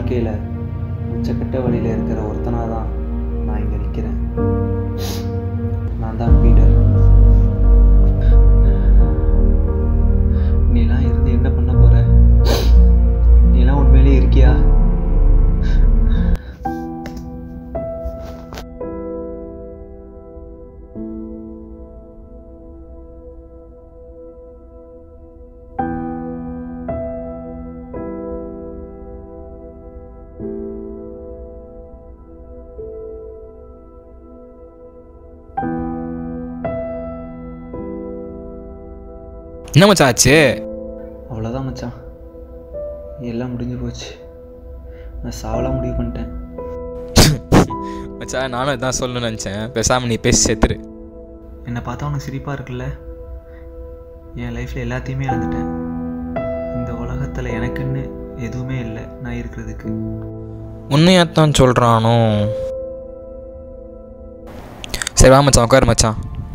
வாழ்க்கையில் உச்சக்கட்ட வழியில் இருக்கிற ஒருத்தனாக தான் நான் இங்கே நிற்கிறேன் நான் தான் பீட்டர் நீலாம் இருந்து என்ன பண்ண போற நீலாம் உண்மையிலே இருக்கியா என்ன மச்சான் ஆச்சு அவ்வளோதான் மச்சான் எல்லாம் முடிஞ்சு போச்சு நான் சாவலாம் முடிவு பண்ணிட்டேன் மச்சான் நானும் இதான் சொல்லணும்னு நினச்சேன் பேசாமல் நீ பேசி சேர்த்துரு என்னை பார்த்தா உனக்கு சிரிப்பாக இருக்குல்ல என் லைஃப்பில் எல்லாத்தையுமே இழந்துட்டேன் இந்த உலகத்தில் எனக்குன்னு எதுவுமே இல்லை நான் இருக்கிறதுக்கு உண்மையாத்தான் சொல்கிறானோ சரி வா மச்சான் உட்காரு மச்சான்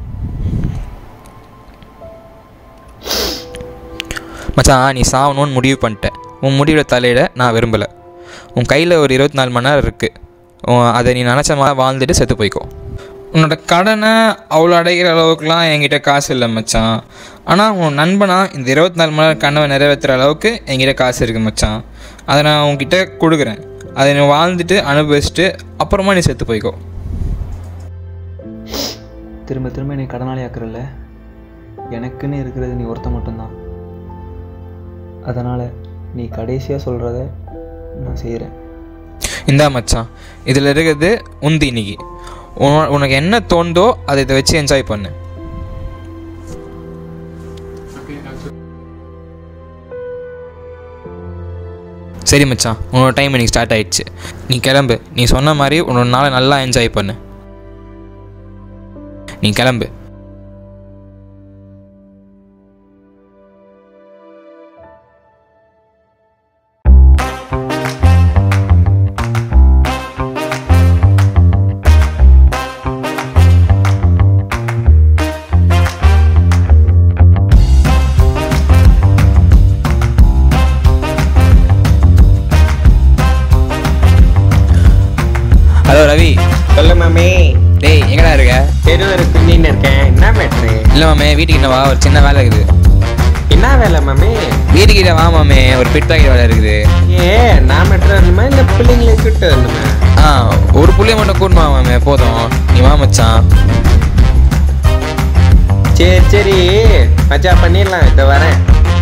மச்சான் நீ சாவணும்னு முடிவு பண்ணிட்ட உன் முடிவில் தலையிட நான் விரும்பலை உன் கையில் ஒரு இருபத்தி நாலு மணி நேரம் இருக்குது அதை நீ நினச்ச மாதிரி வாழ்ந்துட்டு செத்து போய்க்கோ உன்னோட கடனை அவ்வளோ அடைக்கிற அளவுக்குலாம் என்கிட்ட காசு இல்லை மச்சான் ஆனால் உன் நண்பனா இந்த இருபத்தி நாலு மணி நேரம் கனவை நிறைவேற்றுற அளவுக்கு என்கிட்ட காசு இருக்குது மச்சான் அதை நான் உன்கிட்ட கொடுக்குறேன் அதை நீ வாழ்ந்துட்டு அனுபவிச்சுட்டு அப்புறமா நீ செத்து போய்க்கோ திரும்ப திரும்ப என்னை கடனாளி ஆக்குறல்ல எனக்குன்னு இருக்கிறது நீ ஒருத்த மட்டும்தான் அதனால் நீ கடைசியாக சொல்கிறத நான் செய்கிறேன் இந்தா மச்சான் இதில் இருக்கிறது உந்தி இன்னைக்கு உன- உனக்கு என்ன தோணுதோ அதை இதை வச்சு என்ஜாய் பண்ணு சரி மச்சான் உன்னோட டைம் இன்னைக்கு ஸ்டார்ட் ஆயிடுச்சு நீ கிளம்பு நீ சொன்ன மாதிரி உன்னோட நாளை நல்லா என்ஜாய் பண்ணு நீ கிளம்பு ஹலோ ரவி சொல்லு மாமி டேய் எங்கடா இருக்க தெருவர் பின்னின்னு இருக்கேன் என்ன மேட்ரு இல்லை மாமே வீட்டுக்கு என்ன வா ஒரு சின்ன வேலை இருக்குது என்ன வேலை மாமி வீட்டுக்கிட்ட வா மாமே ஒரு பிட் பாக்கெட் வேலை இருக்குது ஏ நான் மேட்ரு வரணுமா இல்லை பிள்ளைங்களை கூப்பிட்டு வரணுமா ஆ ஒரு புள்ளைய மட்டும் கூட்டு வா மாமே போதும் நீ வா மச்சான் சரி சரி மச்சா பண்ணிடலாம் இதை வரேன்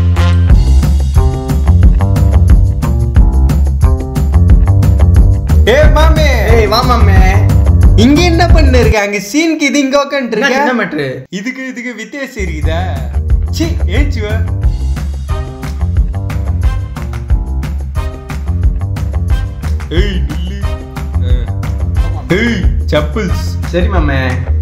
ஏ மாமே ஏய் வா மாமே இங்க என்ன பண்ணு இருக்க அங்க சீனுக்கு இது இங்க உட்காந்துட்டு என்ன இருக்க மேட்ரு இதுக்கு இதுக்கு வித்தியாசம் இருக்குதா சி ஏச்சுவ ஏய் நில்லு ஆ. ஏய் சப்பிள்ஸ் சரி மாமே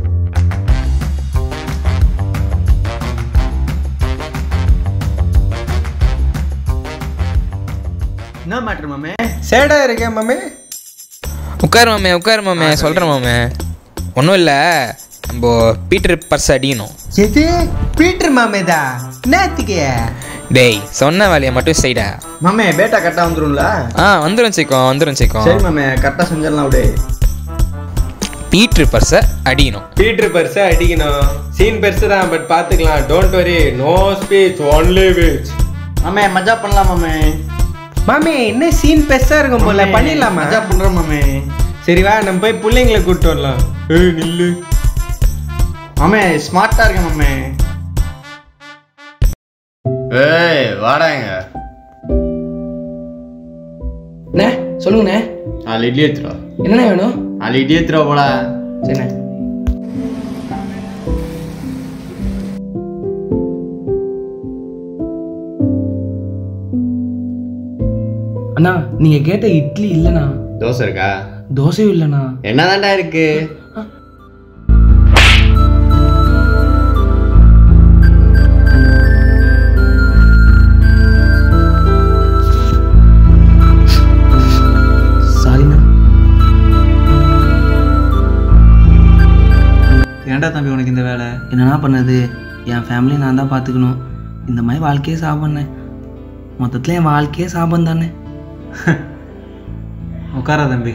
என்ன மேட்ரு மாமே சேடா இருக்கேன் மாமே உட்காரு மாமே உட்காரு மாமே சொல்கிறேன் மாமே ஒன்றும் இல்லை நம்ம பீட்டர் பர்ஸ் அடிக்கணும் எது பீட்டர் மாமேதா என்னத்துக்கு டேய் சொன்ன வேலையை மட்டும் செய்டா மாமே பேட்டா கரெக்டாக வந்துரும்ல ஆ வந்துடும் சீக்கம் வந்துடும் சீக்கம் சரி மாமே கரெக்டாக செஞ்சிடலாம் அப்படியே பீட்டர் பர்ஸை அடிக்கணும் பீட்டர் பெருசா அடிக்கணும் சீன் பெருசு தான் பட் பாத்துக்கலாம் don't worry no speech only which மாமே மஜா பண்ணலாம் மாமே மாமே என்ன சீன் பெருசா இருக்கும் போல பண்ணிடலாமா மஜா பண்ணுறோம் மாமே சரி வா நம்ம போய் பிள்ளைங்களை கூப்பிட்டு வரலாம் ஏய் நில்லு மாமே ஸ்மார்ட்டாக இருக்கேன் மாமே ஏய் வாடாங்க அண்ணே சொல்லுங்கண்ணே நாலு இட்லி எடுத்துருவா என்னண்ணே வேணும் நாலு இட்லி எடுத்துருவா போடா சரிண்ணே அண்ணா நீங்க கேட்ட இட்லி இல்லைண்ணா தோசை இருக்கா தோசையும் இல்லைண்ணா என்னதான்டா இருக்கு சாரிண்ணா ஏன்டா தம்பி உனக்கு இந்த வேலை என்னண்ணா பண்ணது என் ஃபேமிலி நான் தான் பார்த்துக்கணும் இந்த மாதிரி வாழ்க்கையே சாப்பிட்ணேன் மொத்தத்தில் என் வாழ்க்கையே சாபம் தானே உட்காரா தம்பி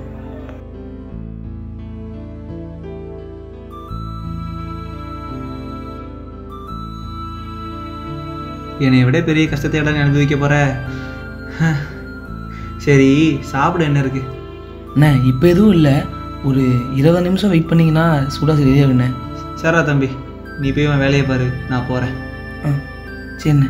என்னை விட பெரிய கஷ்டத்தை இடம் அனுபவிக்க போற ஹ. சரி சாப்பிட என்ன இருக்கு அண்ணே இப்போ எதுவும் இல்லை ஒரு இருபது நிமிஷம் வெயிட் பண்ணிங்கன்னா சூடாக ரெடியாகுண்ணே சரிடா தம்பி நீ போய் உன் வேலையை பாரு நான் போகிறேன் ஆ சரிண்ணே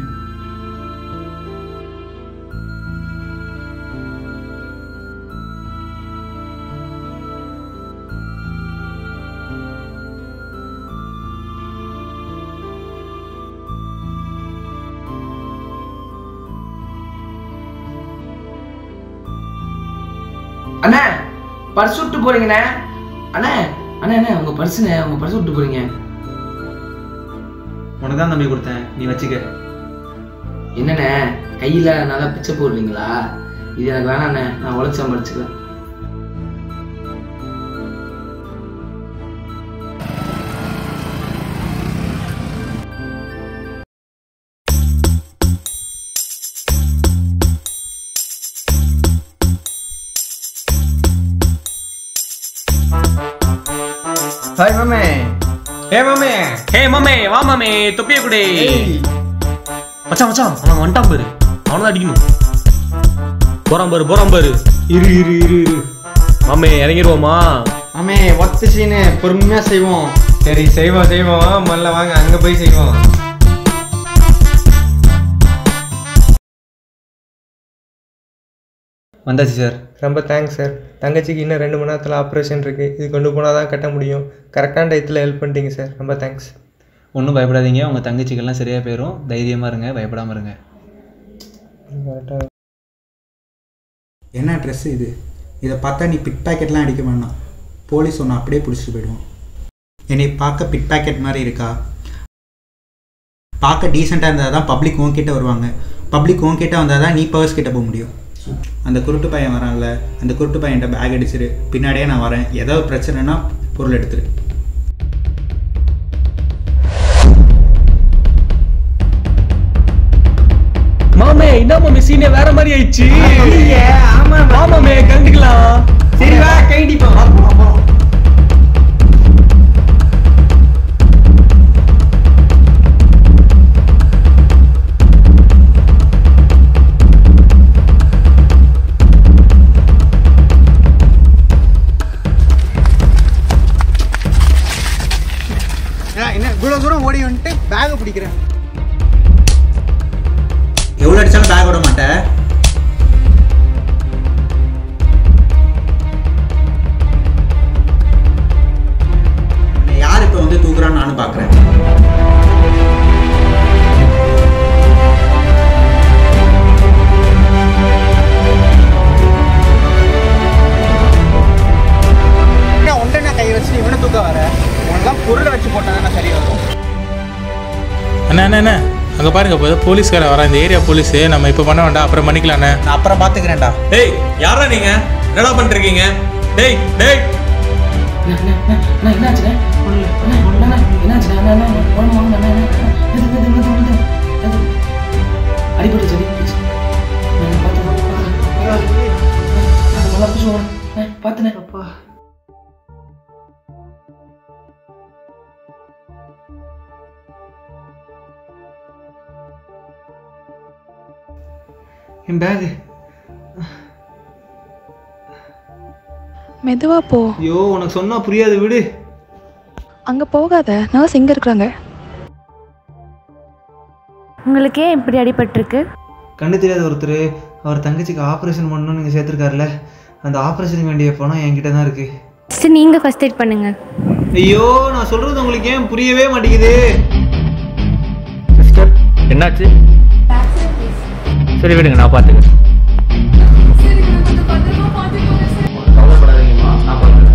அண்ணே பர்ஸ் விட்டு போறீங்கண்ணே அண்ணே அண்ணே அண்ணே உங்க பர்ஸுண்ணே உங்க பர்ஸ் விட்டு போறீங்க உனக்கு தான் தம்பி கொடுத்தேன் நீ வச்சுக்க என்னண்ணே கையில நல்லா பிச்சை போடுறீங்களா இது எனக்கு வேணாண்ணே நான் உழைச்சி சம்பாரிச்சுக்கிறேன் ஹாய் மாமே ஏ மாமே ஹே மாமே வா மாமே தொப்பிய குடி ஏய் மச்சான் மச்சான் அவன் வந்துட்டான் பாரு அவனை தான் அடிக்கணும் போறான் பாரு போறான் பாரு இரு இரு இரு இரு மாமே இறங்கிடுவோமா மாமே ஒத்து சீனு பொறுமையா செய்வோம் சரி செய்வோம் செய்வோம் முதல்ல வாங்க அங்க போய் செய்வோம் வந்தாச்சு சார் ரொம்ப தேங்க்ஸ் சார் தங்கச்சிக்கு இன்னும் ரெண்டு மணி நேரத்தில் ஆப்ரேஷன் இருக்குது இது கொண்டு போனால் தான் கட்ட முடியும் கரெக்டான டயத்தில் ஹெல்ப் பண்ணிட்டீங்க சார் ரொம்ப தேங்க்ஸ் ஒன்றும் பயப்படாதீங்க உங்கள் தங்கச்சிக்கெல்லாம் சரியாக போயிடும் தைரியமாக இருங்க பயப்படாமல் இருங்க என்ன ட்ரெஸ் இது இதை பார்த்தா நீ பிட் பேக்கெட்லாம் அடிக்க வேண்டாம் போலீஸ் ஒன்று அப்படியே பிடிச்சிட்டு போயிடுவோம் என்னை பார்க்க பிட் பேக்கெட் மாதிரி இருக்கா பார்க்க டீசெண்டாக இருந்தால் தான் பப்ளிக் உன்கிட்ட வருவாங்க பப்ளிக் உன்கிட்ட வந்தால் தான் நீ பர்ஸ் கிட்ட போக முடியும் அந்த குருட்டு பையன் வரான்ல அந்த குருட்டு பையன்கிட்ட பேக் அடிச்சிரு பின்னாடியே நான் வரேன் ஏதாவது பிரச்சனைனா பொருள் எடுத்துரு மாமே என்ன மாமே சீனே வேற மாதிரி ஆயிடுச்சு ஆமா மாமே கண்டுக்கலாம் சரி வா கைடிப்போம் என்ன இவ்வளோ தூரம் ஓடி வந்துட்டு பேகை பிடிக்கிறேன் எவ்வளோ அடிச்சாலும் பேக் விட மாட்டேன் உன்னை யார் இப்போ வந்து தூக்குறான்னு நானும் பார்க்குறேன் ஒன்றனை கை வச்சு இவனை தூக்க வர உனக்கெல்லாம் பொருளை வச்சு போட்டால் தான் சரி வரும் அண்ணா அண்ணா அண்ணா அங்கே பாருங்க இப்போ ஏதோ போலீஸ்காரன் வரான் இந்த ஏரியா போலீஸ் நம்ம இப்போ பண்ண வேண்டாம் அப்புறம் பண்ணிக்கலாண்ணே நான் அப்புறம் பார்த்துக்கிறேன்டா டேய் யாரா நீங்க என்னடா பண்ணிருக்கீங்க டேய் டேய் என்னாச்சுண்ணே என்னாச்சுண்ணே அண்ணா ஒன்று ஒன்று அண்ணா எது எது எது எது எது அடிபட்டு சரி நல்லா பேசுவோம் பார்த்துனே அப்பா என் பேகு மெதுவா போ ஐயோ உனக்கு சொன்னால் புரியாது விடு அங்க போகாத நர்ஸ் எங்க இருக்கிறாங்க உங்களுக்கு ஏன் இப்படி அடிபட்டிருக்கு கண்ணு தெரியாத ஒருத்தர் அவர் தங்கச்சிக்கு ஆப்ரேஷன் பண்ணணும்னு நீங்கள் சேர்த்துருக்காருல அந்த ஆப்ரேஷனுக்கு வேண்டிய பணம் என்கிட்ட தான் இருக்குது ஃபஸ்ட்டு நீங்கள் ஃபஸ்ட் எய்ட் பண்ணுங்க ஐயோ நான் சொல்கிறது உங்களுக்கு ஏன் புரியவே மாட்டேங்குது சிஸ்டர் என்னாச்சு சரி விடுங்க நான் பார்த்துக்கிறேன் கவலைப்படாதீங்கம்மா நான் பார்த்துக்கிறேன்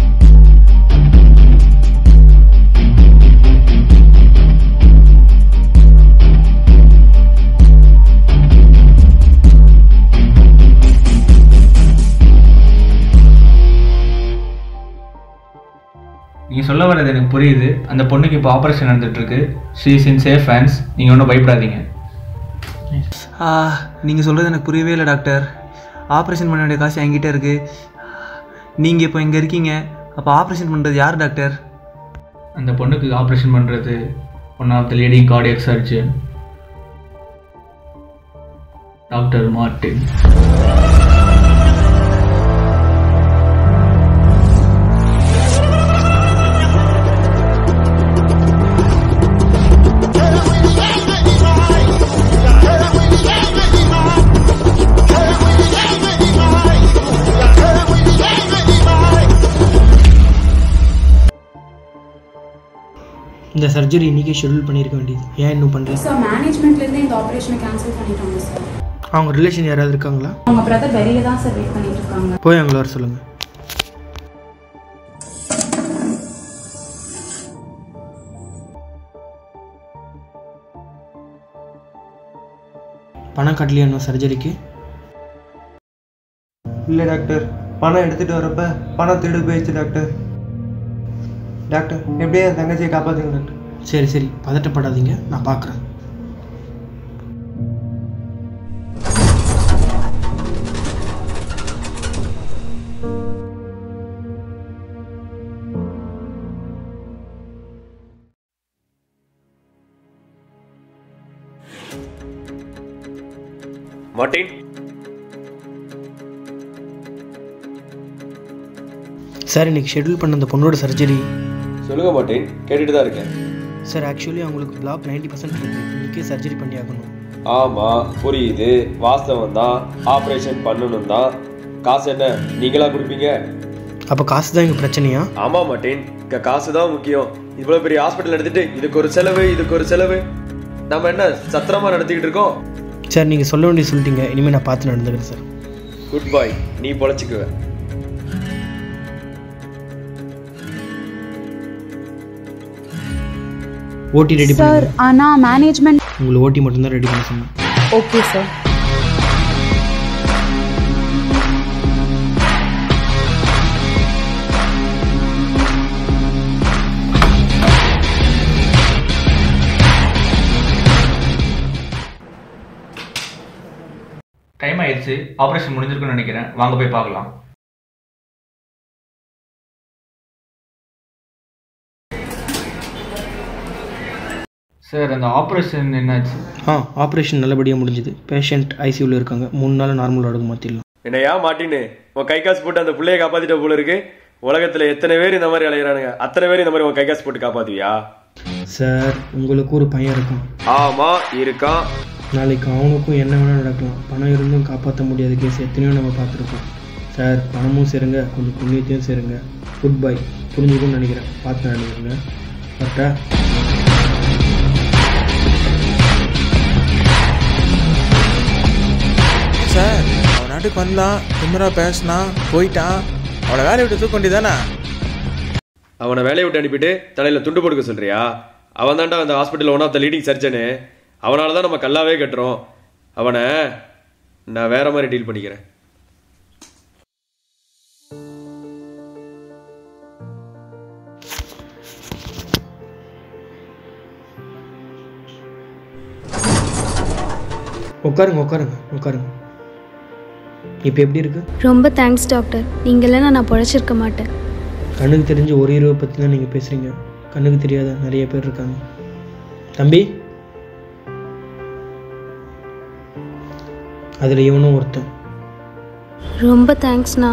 நீங்கள் சொல்ல வர்றது எனக்கு புரியுது அந்த பொண்ணுக்கு இப்போ ஆப்ரேஷன் நடந்துட்டுருக்கு she is in safe hands நீங்கள் ஒன்றும் பயப்படாதீங்க நீங்கள் சொல்கிறது எனக்கு புரியவே இல்லை டாக்டர் ஆப்ரேஷன் பண்ண வேண்டிய காசு என்கிட்ட இருக்குது நீங்கள் இப்போ இங்கே இருக்கீங்க அப்போ ஆப்ரேஷன் பண்ணுறது யார் டாக்டர் அந்த பொண்ணுக்கு ஆப்ரேஷன் பண்ணுறது one of the leading cardiac surgeon doctor Martin இந்த சர்ஜரி இன்றைக்கே ஷெட்யூல் பண்ணியிருக்க வேண்டியது ஏன் இன்னும் பண்ணுறீங்க சார் மேனேஜ்மெண்ட்லேருந்து இந்த ஆப்ரேஷனை கேன்சல் பண்ணிட்டாங்க சார் அவங்க ரிலேஷன் யாராவது இருக்காங்களா அவங்க பிரதர் வெளியில தான் சார் வெயிட் பண்ணிட்டு இருக்காங்க போய் அவங்கள வர சொல்லுங்கள் பணம் கட்டலையா இன்னும் சர்ஜரிக்கு இல்லை டாக்டர் பணம் எடுத்துகிட்டு வரப்ப பணம் திருடு போயிடுச்சு டாக்டர் டாக்டர் எப்படியே என் தங்கச்சியை காப்பாற்றுங்க டாக்டர் சரி சரி பதட்டப்படாதீங்க நான் பார்க்குறேன் மார்ட்டின் சார் இன்னைக்கு ஷெட்யூல் பண்ண அந்த பொண்ணோட சர்ஜரி சொல்லுங்க மார்ட்டின் கேட்டுட்டு தான் இருக்கேன் சார் ஆக்சுவலி அவங்களுக்கு பிளாக் நைன்டி பர்சன்ட் இருக்குது இன்றைக்கே சர்ஜரி பண்ணி ஆகணும் ஆமா புரியுது வாஸ்தவம் தான் ஆபரேஷன் பண்ணணும் தான் காசு என்ன நீங்களா கொடுப்பீங்க அப்போ காசு தான் எங்கள் பிரச்சனையா ஆமா மார்ட்டின் இங்க காசு தான் முக்கியம் இவ்வளவு பெரிய ஹாஸ்பிட்டல் எடுத்துட்டு இதுக்கு ஒரு செலவு இதுக்கு ஒரு செலவு நம்ம என்ன சத்திரமா நடத்திக்கிட்டு இருக்கோம் சார் நீங்கள் சொல்ல வேண்டிய சொல்லிட்டீங்க இனிமேல் நான் பார்த்து நடந்துக்கிறேன் சார் குட் பாய் நீ பொழைச்சிக்குவ ஓடி ரெடி சார் பண்ணி ஆனால் மேனேஜ்மெண்ட் உங்களை ஓட்டி மட்டும்தான் ரெடி பண்ண சொன்னேன் ஓகே சார் டைம் ஆயிடுச்சு ஆப்ரேஷன் முடிஞ்சிருக்குன்னு நினைக்கிறேன் வாங்க போய் பார்க்கலாம் சார் அந்த ஆப்ரேஷன் என்னாச்சு ஆ ஆப்ரேஷன் நல்லபடியாக முடிஞ்சுது பேஷண்ட் ஐசியூவில் இருக்காங்க மூணு நாள் நார்மல் வார்டுக்கு மாற்றிடலாம் என்னையா மாட்டின்னு உன் கை காசு போட்டு அந்த பிள்ளைய காப்பாத்திட்ட போல இருக்கு உலகத்துல எத்தனை பேர் இந்த மாதிரி அலையிறானுங்க அத்தனை பேர் இந்த மாதிரி உன் கை காசு போட்டு காப்பாத்துவியா சார் உங்களுக்கு ஒரு பையன் இருக்கான் ஆமா இருக்கான் நாளைக்கு அவனுக்கும் என்ன வேணால் நடக்கலாம் பணம் இருந்தும் காப்பாற்ற முடியாத கேஸ் எத்தனையோ நம்ம பார்த்துருக்கோம் சார் பணமும் சேருங்க கொஞ்சம் புண்ணியத்தையும் சேருங்க குட் பை புரிஞ்சுக்கும்னு நினைக்கிறேன் பார்த்து நடந்துருங்க கரெக்டா சார் அவன் நாட்டுக்கு வந்தான் திமிரா பேசினான் போயிட்டான் அவனை வேலையை விட்டு தூக்க வேண்டியதானே அவனை வேலையை விட்டு அனுப்பிட்டு தலையில துண்டு போடுக்க சொல்றியா அவன் தான்டா அந்த hospital one of the leading surgeon அவனால தான் நம்ம கல்லாவே கட்டுறோம் அவனை நான் வேற மாதிரி டீல் பண்ணிக்கிறேன் உட்காருங்க உட்காருங்க உட்காருங்க இப்போ எப்படி இருக்கு ரொம்ப தேங்க்ஸ் டாக்டர் நீங்கள் இல்லைன்னா நான் பொழைச்சிருக்க மாட்டேன் கண்ணுக்கு தெரிஞ்ச ஒரு ஹீரோவை பற்றி தான் நீங்கள் பேசுகிறீங்க கண்ணுக்கு தெரியாத நிறைய பேர் இருக்காங்க தம்பி அதில் இவனும் ஒருத்தன் ரொம்ப தேங்க்ஸ்ண்ணா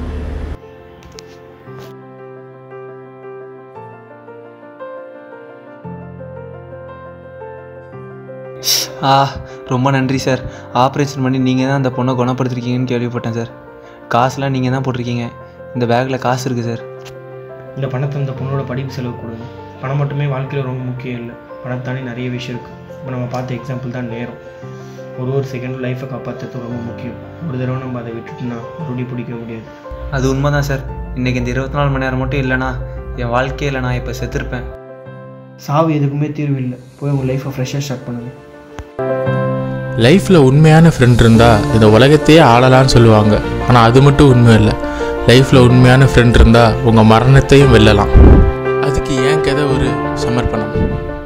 ஆ ரொம்ப நன்றி சார் ஆப்ரேஷன் பண்ணி நீங்கள் தான் அந்த பொண்ணை குணப்படுத்திருக்கீங்கன்னு கேள்விப்பட்டேன் சார் காசுலாம் நீங்கள் தான் போட்டிருக்கீங்க இந்த பேக்கில் காசு இருக்குது சார் இந்த பணத்தை அந்த பொண்ணோட படிப்பு செலவு கொடுங்க பணம் மட்டுமே வாழ்க்கையில் ரொம்ப முக்கியம் இல்லை பணத்தானே நிறைய விஷயம் இருக்குது இப்போ நம்ம பார்த்த எக்ஸாம்பிள் தான் நேரம் ஒரு ஒரு செகண்ட் லைஃப்பை காப்பாற்றுறது ரொம்ப முக்கியம் ஒரு தடவை நம்ம அதை விட்டுட்டுனா மறுபடியும் பிடிக்க முடியாது அது உண்மைதான் சார் இன்றைக்கி இந்த இருபத்தி நாலு மணி நேரம் மட்டும் இல்லைனா என் வாழ்க்கையில் நான் இப்போ செத்துருப்பேன் சாவு எதுக்குமே தீர்வு இல்லை போய் உங்கள் லைஃப்பை ஃப்ரெஷ்ஷாக ஸ்டார்ட் பண்ணுங்கள் லைஃப்பில் உண்மையான ஃப்ரெண்ட் இருந்தால் இந்த உலகத்தையே ஆளலாம்னு சொல்லுவாங்க ஆனால் அது மட்டும் உண்மை இல்லை லைஃப்பில் உண்மையான ஃப்ரெண்ட் இருந்தால் உங்கள் மரணத்தையும் வெல்லலாம் அதுக்கு ஏன் கதை ஒரு சமர்ப்பணம்